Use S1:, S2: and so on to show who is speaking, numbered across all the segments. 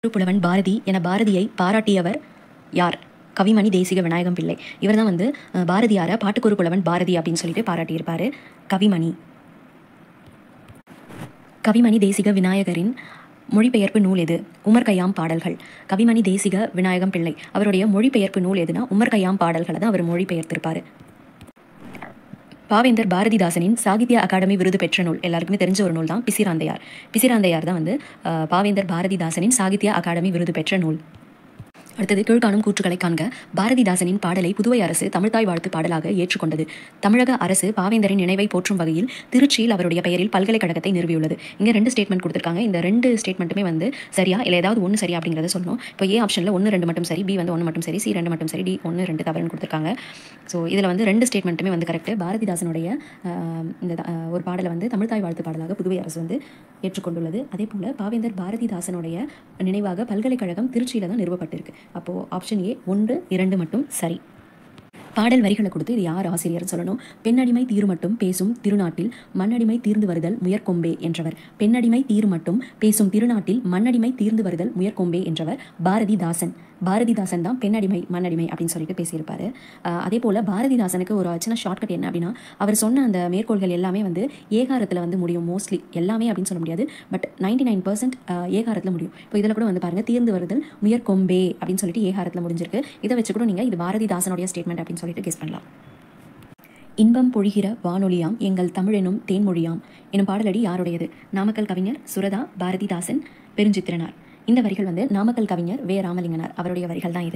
S1: புலவன் பாரதி என பாரதியை பாராட்டியவர் யார் கவிமணி தேசிக விநாயகம் பிள்ளை இவர் தான் வந்து அஹ், பாரதியாரை பாட்டுக்கொரு புலவன் பாரதி அப்படின்னு சொல்லிட்டு பாராட்டியிருப்பார் கவிமணி கவிமணி தேசிக விநாயகரின் மொழிபெயர்ப்பு நூல் எது உமர் கய்யாம் பாடல்கள் கவிமணி தேசிக விநாயகம் பிள்ளை அவருடைய மொழிபெயர்ப்பு நூல் எதுனா உமர் கய்யாம் பாடல்களை தான் அவர் மொழிபெயர்த்திருப்பார் பாவேந்தர் பாரதிதாசனின் சாகித்ய அகாடமி விருது பெற்ற நூல் எல்லாருக்குமே தெரிஞ்ச ஒரு நூல் தான் பிசிராந்தையார் பிசிராந்தையார் தான் வந்து அஹ், பாவேந்தர் பாரதிதாசனின் சாகித்ய அகாடமி விருது பெற்ற நூல் அடுத்தது கீழ்காணும் கூற்றுகளை காண்க பாரதிதாசனின் பாடலை புதுவை அரசு தமிழ்தாய் வாழ்த்து பாடலாக ஏற்றுக்கொண்டது தமிழக அரசு பாவேந்தரின் நினைவை போற்றும் வகையில் திருச்சியில் அவருடைய பெயரில் பல்கலைக்கழகத்தை நிறுவியுள்ளது இங்கே ரெண்டு ஸ்டேட்மெண்ட் கொடுத்துருக்காங்க இந்த ரெண்டு ஸ்டேட்மெண்ட்டுமே வந்து சரியா இல்லை ஏதாவது ஒன்று சரியா அப்படிங்கிறத சொல்லணும் இப்போ ஏ ஆப்ஷனில் ஒன்று ரெண்டு மட்டும் சரி பி வந்து ஒன்று மட்டும் சரி சி ரெண்டு மட்டும் சரி டி ஒன்று ரெண்டு தவறுன்னு கொடுத்துருக்காங்க ஸோ இதில் வந்து ரெண்டு ஸ்டேட்மெண்ட்டுமே வந்து கரெக்ட் பாரதிதாசனுடைய ஆஹ், இந்த ஆஹ், ஒரு பாடலை வந்து தமிழ்தாய் வாழ்த்து பாடலாக புதுவை அரசு வந்து ஏற்றுக்கொண்டுள்ளது அதே போல் பாவேந்தர் பாரதிதாசனுடைய நினைவாக பல்கலைக்கழகம் திருச்சியில் தான் நிறுவப்பட்டிருக்கு அப்போது ஆப்ஷன் ஏ ஒன்று இரண்டு மட்டும் சரி பாடல் வரிகளை கொடுத்து இது யார் ஆசிரியர்னு சொல்லணும் பெண்ணடிமை தீரு மட்டும் பேசும் திருநாட்டில் மண்ணடிமை தீர்ந்து வருதல் முயற்கொம்பே என்றவர் பெண்ணடிமை தீரு மட்டும் பேசும் திருநாட்டில் மண்ணடிமை தீர்ந்து வருதல் முயற்கொம்பே என்றவர் பாரதிதாசன் பாரதிதாசன் தான் பெண்ணடிமை மண்ணடிமை அப்படின்னு சொல்லிட்டு பேசியிருப்பாரு ஆஹ் அதே போல் பாரதிதாசனுக்கு ஒரு சின்ன ஷார்ட்கட் என்ன அப்படின்னா அவர் சொன்ன அந்த மேற்கோள்கள் எல்லாமே வந்து ஏகாரத்தில் வந்து முடியும் மோஸ்ட்லி எல்லாமே அப்படின்னு சொல்ல முடியாது பட் நைன்டி நைன் பர்சன்ட் ஏகாரத்தில் முடியும் இப்போ இதில் கூட வந்து பாருங்கள் தீர்ந்து வருதல் முயற்கொம்பே அப்படின்னு சொல்லிட்டு ஏகாரத்தில் முடிஞ்சிருக்கு இதை வச்சு கூட நீங்கள் இது பாரதிதாசனுடைய ஸ்டேட்மெண்ட் அப்படின்னு சொல்லிட்டு கெஸ் பண்ணலாம் இன்பம் பொழிகிற வானொலியாம் எங்கள் தமிழெனும் தேன்மொழியாம் எனும் பாடலடி யாருடையது நாமக்கல் கவிஞர் சுரதா பாரதிதாசன் பெருஞ்சித்திரனார் இந்த வரிகள் வந்து நாமக்கல் கவிஞர் வே ராமலிங்கனார் அவருடைய வரிகள் தான் இது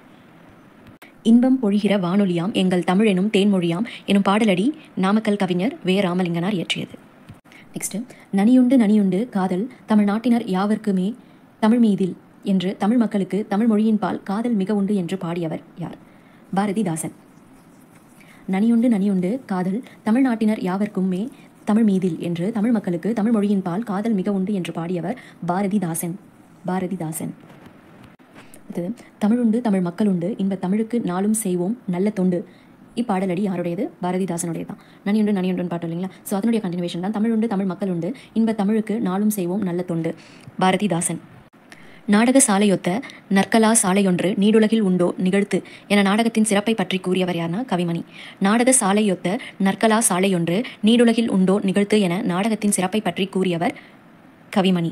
S1: இன்பம் பொழிகிற வானொலியாம் எங்கள் தமிழெனும் தேன்மொழியாம் எனும் பாடலடி நாமக்கல் கவிஞர் வே ராமலிங்கனார் இயற்றியது நெக்ஸ்ட் நனியுண்டு நனியுண்டு காதல் தமிழ்நாட்டினர் யாவர்க்குமே தமிழ் மீதில் என்று தமிழ் மக்களுக்கு தமிழ் மொழியின் பால் காதல் மிக உண்டு என்று பாடியவர் யார் பாரதிதாசன் நனியுண்டு நனியுண்டு காதல் தமிழ்நாட்டினர் யாவர்க்குமே தமிழ் மீதில் என்று தமிழ் மக்களுக்கு தமிழ் மொழியின் பால் காதல் மிக உண்டு என்று பாடியவர் பாரதிதாசன் பாரதிதாசன் இது தமிழுண்டு தமிழ் மக்களுண்டு இன்ப தமிழுக்கு நாளும் செய்வோம் நல்ல தொண்டு இப்பாடலடி யாருடையது பாரதிதாசனுடையது தான் நனியுண்டு நனியுண்டுன்னு பாட்டு இல்லைங்களா ஸோ அதனுடைய கண்டினியூஷன் தான் தமிழுண்டு தமிழ் மக்களுண்டு இன்ப தமிழுக்கு நாளும் செய்வோம் நல்ல தொண்டு பாரதிதாசன் நாடக சாலையொத்த நற்கலா சாலையொன்று நீடுலகில் உண்டோ நிகழ்த்து என நாடகத்தின் சிறப்பை பற்றி கூறியவர் யார்னா கவிமணி நாடக சாலையொத்த நற்கலா சாலையொன்று நீடுலகில் உண்டோ நிகழ்த்து என நாடகத்தின் சிறப்பை பற்றி கூறியவர் கவிமணி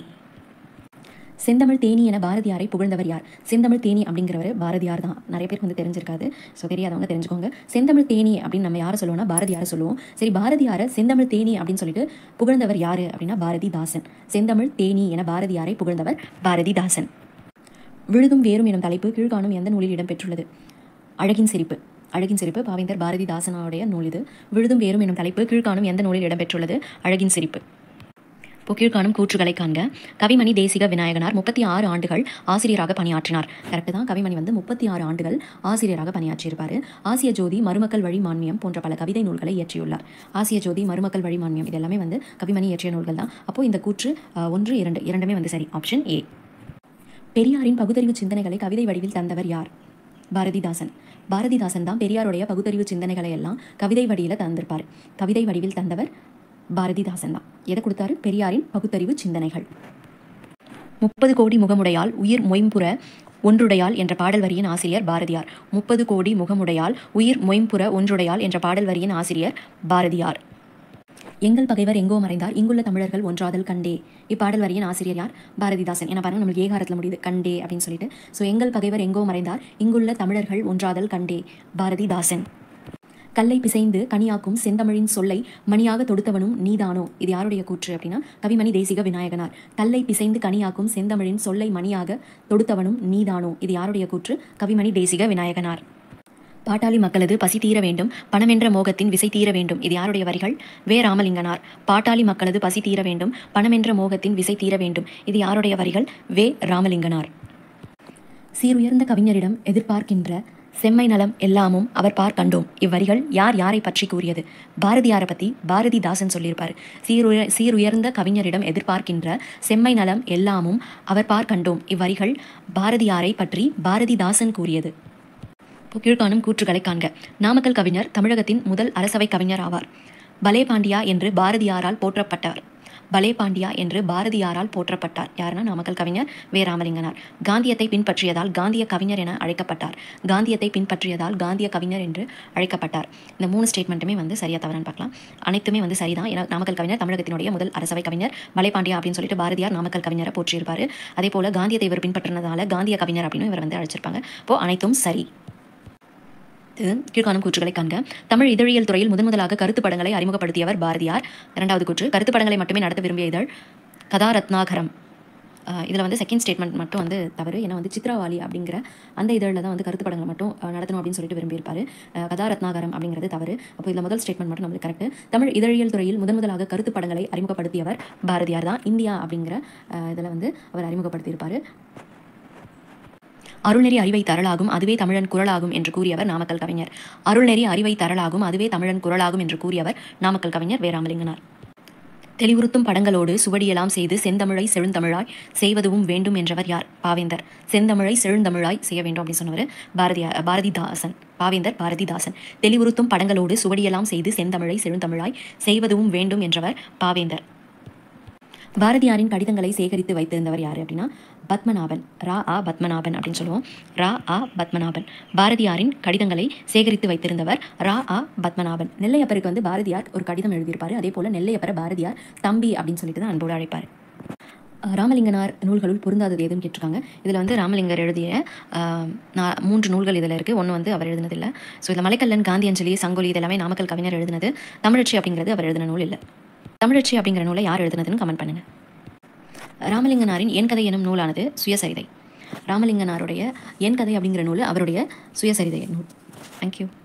S1: செந்தமிழ் தேனி என பாரதியாரை புகழ்ந்தவர் யார் செந்தமிழ் தேனி அப்படிங்கிறவர் பாரதியார் தான் நிறைய பேருக்கு வந்து தெரிஞ்சிருக்காது ஸோ தெரியாதவங்க தெரிஞ்சுக்கோங்க செந்தமிழ் தேனி அப்படின்னு நம்ம யாரை சொல்லுவோம்னா பாரதியாரை சொல்லுவோம் சரி பாரதியாரை செந்தமிழ் தேனி அப்படின்னு சொல்லிட்டு புகழ்ந்தவர் யார் அப்படின்னா பாரதிதாசன் செந்தமிழ் தேனி என பாரதியாரை புகழ்ந்தவர் பாரதிதாசன் விழுதும் வேரும் எனும் தலைப்பு கீழ்காணும் எந்த நூலில் இடம்பெற்றுள்ளது அழகின் சிரிப்பு அழகின் சிரிப்பு பாவேந்தர் பாரதிதாசனுடைய நூல் இது விழுதும் வேரும் எனும் தலைப்பு கீழ்காணும் எந்த நூலில் இடம்பெற்றுள்ளது அழகின் சிரிப்பு இப்போ கீழ்காணும் கூற்றுகளை காண்க கவிமணி தேசிக விநாயகனார் முப்பத்தி ஆறு ஆண்டுகள் ஆசிரியராக பணியாற்றினார் கரெக்டு தான் கவிமணி வந்து முப்பத்தி ஆறு ஆண்டுகள் ஆசிரியராக பணியாற்றியிருப்பார் ஆசிய ஜோதி மருமக்கள் வழி மான்மியம் போன்ற பல கவிதை நூல்களை இயற்றியுள்ளார் ஆசிய ஜோதி மருமக்கள் வழி மான்மியம் இது எல்லாமே வந்து கவிமணி இயற்றிய நூல்கள் தான் அப்போ இந்த கூற்று அஹ், ஒன்று இரண்டு இரண்டுமே வந்து சரி ஆப்ஷன் ஏ பெரியாரின் பகுத்தறிவு சிந்தனைகளை கவிதை வடிவில் தந்தவர் யார் பாரதிதாசன் பாரதிதாசன் தான் பெரியாருடைய பகுத்தறிவு சிந்தனைகளை எல்லாம் கவிதை வடிவில் தந்திருப்பார் கவிதை வடிவில் தந்தவர் பாரதிதாசன் தான் எதை கொடுத்தாரு பெரியாரின் பகுத்தறிவு சிந்தனைகள் முப்பது கோடி முகமுடையால் உயிர் மொயம்புற ஒன்றுடையால் என்ற பாடல் வரியின் ஆசிரியர் பாரதியார் முப்பது கோடி முகமுடையால் உயிர் மொயம்புற ஒன்றுடையால் என்ற பாடல் வரியின் ஆசிரியர் பாரதியார் எங்கள் பகைவர் எங்கோ மறைந்தார் இங்குள்ள தமிழர்கள் ஒன்றாதல் கண்டே இப்பாடல் வரியின் ஆசிரியர் யார் பாரதிதாசன் ஏன்னா பாருங்க நம்மளுக்கு ஏகாரத்தில் முடியுது கண்டே அப்படின்னு சொல்லிட்டு ஸோ எங்கள் பகைவர் எங்கோ மறைந்தார் இங்குள்ள தமிழர்கள் ஒன்றாதல் கண்டே பாரதிதாசன் கல்லை பிசைந்து கனியாக்கும் செந்தமிழின் சொல்லை மணியாக தொடுத்தவனும் நீதானோ இது யாருடைய கூற்று அப்படின்னா கவிமணி தேசிக விநாயகனார் கல்லை பிசைந்து கனியாக்கும் செந்தமிழின் சொல்லை மணியாக தொடுத்தவனும் நீதானோ இது யாருடைய கூற்று கவிமணி தேசிக விநாயகனார் பாட்டாளி மக்களது பசி தீர வேண்டும் பணமென்ற மோகத்தின் விசை தீர வேண்டும் இது யாருடைய வரிகள் வே ராமலிங்கனார் பாட்டாளி மக்களது பசி தீர வேண்டும் பணமென்ற மோகத்தின் விசை தீர வேண்டும் இது யாருடைய வரிகள் வே ராமலிங்கனார் சீருயர்ந்த கவிஞரிடம் எதிர்பார்க்கின்ற செம்மை நலம் எல்லாமும் அவர் பார் கண்டோம் இவ்வரிகள் யார் யாரை பற்றி கூறியது பாரதியாரை பற்றி பாரதிதாசன் சொல்லியிருப்பார் சீருய சீருயர்ந்த கவிஞரிடம் எதிர்பார்க்கின்ற செம்மை நலம் எல்லாமும் அவர் பார் கண்டோம் இவ்வரிகள் பாரதியாரை பற்றி பாரதிதாசன் கூறியது இப்போ கீழ்காணும் கூற்றுகளை காண்க நாமக்கல் கவிஞர் தமிழகத்தின் முதல் அரசவை கவிஞர் ஆவார் பலே பாண்டியா என்று பாரதியாரால் போற்றப்பட்டவர் பலே பாண்டியா என்று பாரதியாரால் போற்றப்பட்டார் யாருன்னா நாமக்கல் கவிஞர் வே ராமலிங்கனார் காந்தியத்தை பின்பற்றியதால் காந்திய கவிஞர் என அழைக்கப்பட்டார் காந்தியத்தை பின்பற்றியதால் காந்திய கவிஞர் என்று அழைக்கப்பட்டார் இந்த மூணு ஸ்டேட்மெண்ட்டுமே வந்து சரியா தவறான்னு பார்க்கலாம் அனைத்துமே வந்து சரிதான் ஏன்னா நாமக்கல் கவிஞர் தமிழகத்தினுடைய முதல் அரசவை கவிஞர் பலே பாண்டியா அப்படின்னு சொல்லிட்டு பாரதியார் நாமக்கல் கவிஞரை போற்றியிருப்பாரு அதே போல காந்தியத்தை இவர் பின்பற்றினதால காந்திய கவிஞர் அப்படின்னு இவர் வந்து அழைச்சிருப்பாங்க இப்போ அனைத்தும் சரி இது கீழ்காணும் கூற்றுகளை காண்க தமிழ் இதழியல் துறையில் முதன் முதலாக கருத்து படங்களை அறிமுகப்படுத்தியவர் பாரதியார் இரண்டாவது கூற்று கருத்து படங்களை மட்டுமே நடத்த விரும்பிய இதழ் கதாரத்னாகரம் இதில் வந்து செகண்ட் ஸ்டேட்மெண்ட் மட்டும் வந்து தவறு ஏன்னா வந்து சித்ராவாலி அப்படிங்கிற அந்த இதழில் தான் வந்து கருத்து படங்களை மட்டும் அஹ், நடத்தணும் அப்படின்னு சொல்லிட்டு விரும்பியிருப்பார் கதாரத்னாகரம் அப்படிங்கிறது தவறு அப்போ இதில் முதல் ஸ்டேட்மெண்ட் மட்டும் நம்மளுக்கு கரெக்ட் தமிழ் இதழியல் துறையில் முதன் முதலாக கருத்து படங்களை அறிமுகப்படுத்தியவர் பாரதியார் தான் இந்தியா அப்படிங்கிற இதில் வந்து அவர் அறிமுகப்படுத்தியிருப்பார் அருள்நெறி அறிவை தரலாகும் அதுவே தமிழன் குரலாகும் என்று கூறியவர் நாமக்கல் கவிஞர் அருள்நெறி அறிவை தரலாகும் அதுவே தமிழன் குரலாகும் என்று கூறியவர் நாமக்கல் கவிஞர் வேராமலிங்கனார் தெளிவுறுத்தும் படங்களோடு சுவடியெல்லாம் செய்து செந்தமிழை செழுந்தமிழாய் செய்வதுவும் வேண்டும் என்றவர் யார் பாவேந்தர் செந்தமிழை செழுந்தமிழாய் செய்ய வேண்டும் அப்படின்னு சொன்னவர் பாரதியா பாரதிதாசன் பாவேந்தர் பாரதிதாசன் தெளிவுறுத்தும் படங்களோடு சுவடியெல்லாம் செய்து செந்தமிழை செழுந்தமிழாய் செய்வதுவும் வேண்டும் என்றவர் பாவேந்தர் பாரதியாரின் கடிதங்களை சேகரித்து வைத்திருந்தவர் யார் அப்படின்னா பத்மநாபன் ரா ஆ பத்மநாபன் அப்படின்னு சொல்லுவோம் ரா ஆ பத்மநாபன் பாரதியாரின் கடிதங்களை சேகரித்து வைத்திருந்தவர் ரா ஆ பத்மநாபன் நெல்லையப்பருக்கு வந்து பாரதியார் ஒரு கடிதம் எழுதியிருப்பார் அதே போல் நெல்லையப்பரை பாரதியார் தம்பி அப்படின்னு சொல்லிட்டு தான் அன்போடு அழைப்பார் அஹ் ராமலிங்கனார் நூல்களுள் பொருந்தாதது எதுவும் கேட்டிருக்காங்க இதில் வந்து ராமலிங்கர் எழுதிய அஹ், நா- மூன்று நூல்கள் இதில் இருக்குது ஒன்று வந்து அவர் எழுதினதில்லை ஸோ இதில் மலைக்கல்லன் காந்தியஞ்சலி சங்கொலி இதெல்லாமே நாமக்கல் கவிஞர் எழுதினது தமிழச்சி அப்படிங்கிறது அவர் எழுதின நூல் இல்லை தமிழச்சி அப்படிங்கிற நூலை யார் எழுதினதுன்னு கமெண்ட் பண்ணுங்கள் ராமலிங்கனாரின் என் கதை எனும் நூலானது சுயசரிதை ராமலிங்கனாருடைய என் கதை அப்படிங்கிற நூல் அவருடைய சுயசரிதை நூல் தேங்க்யூ